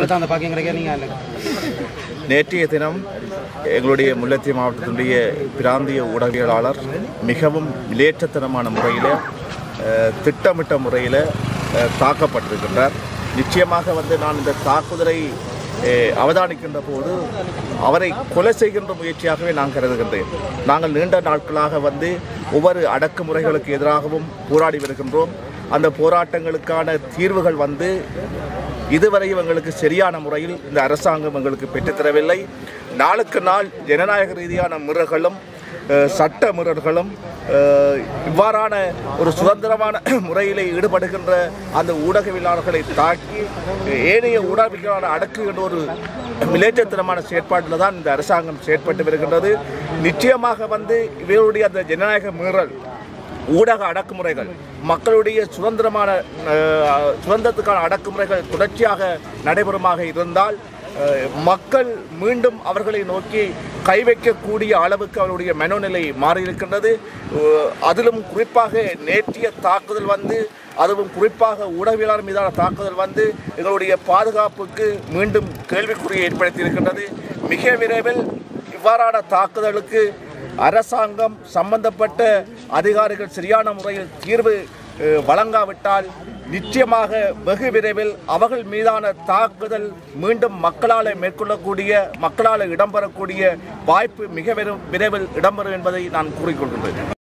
அடுத்த அந்த பாக்கியங்கிறக்கே நீங்கள் நேற்றைய தினம் எங்களுடைய முல்லைத்தீவு மாவட்டத்தினுடைய பிராந்திய ஊடகவியலாளர் மிகவும் விலேற்றத்தனமான முறையில் அஹ், திட்டமிட்ட முறையில் அஹ், தாக்கப்பட்டிருக்கின்றார் நிச்சயமாக வந்து நான் இந்த தாக்குதலை அஹ், அவதானிக்கின்ற போது அவரை கொலை செய்கின்ற முயற்சியாகவே நான் கருதுகின்றேன் நாங்கள் நீண்ட நாட்களாக வந்து ஒவ்வொரு அடக்குமுறைகளுக்கு எதிராகவும் போராடி வருகின்றோம் அந்த போராட்டங்களுக்கான தீர்வுகள் வந்து இதுவரையும் எங்களுக்கு சரியான முறையில் இந்த அரசாங்கம் எங்களுக்கு பெற்றுத்தரவில்லை நாளுக்கு நாள் ஜனநாயக ரீதியான முறைகளும் அஹ், சட்ட முறைகளும் அஹ், இவ்வாறான ஒரு சுதந்திரமான முறையில் ஈடுபடுகின்ற அந்த ஊடகவியலாளர்களை தாக்கி ஏனைய ஊடகவியலாளர் அடக்குகின்ற ஒரு விளைச்சத்தனமான செயற்பாட்டில் தான் இந்த அரசாங்கம் செயற்பட்டு வருகின்றது நிச்சயமாக வந்து இவருடைய அந்த ஜனநாயக மீறல் ஊடக அடக்குமுறைகள் மக்களுடைய சுதந்திரமான அஹ், சுதந்திரத்துக்கான அடக்குமுறைகள் தொடர்ச்சியாக நடைபெறுமாக இருந்தால் அஹ், மக்கள் மீண்டும் அவர்களை நோக்கி கை வைக்கக்கூடிய அளவுக்கு அவருடைய மனோநிலை மாறியிருக்கின்றது அஹ், அதிலும் குறிப்பாக நேற்றைய தாக்குதல் வந்து அதுவும் குறிப்பாக ஊடகவியலாளர் மீதான தாக்குதல் வந்து எங்களுடைய பாதுகாப்புக்கு மீண்டும் கேள்விக்குறியை ஏற்படுத்தியிருக்கின்றது மிக விரைவில் இவ்வாறான தாக்குதலுக்கு அரசாங்கம் சம்பந்தப்பட்ட அதிகாரிகள் சரியான முறையில் தீர்வு அஹ், வழங்காவிட்டால் நிச்சயமாக வெகு விரைவில் அவர்கள் மீதான தாக்குதல் மீண்டும் மக்களால் மேற்கொள்ளக்கூடிய மக்களால் இடம்பெறக்கூடிய வாய்ப்பு மிக விரைவில் இடம்பெறும் என்பதை நான் கூறிக்கொள்கின்றேன்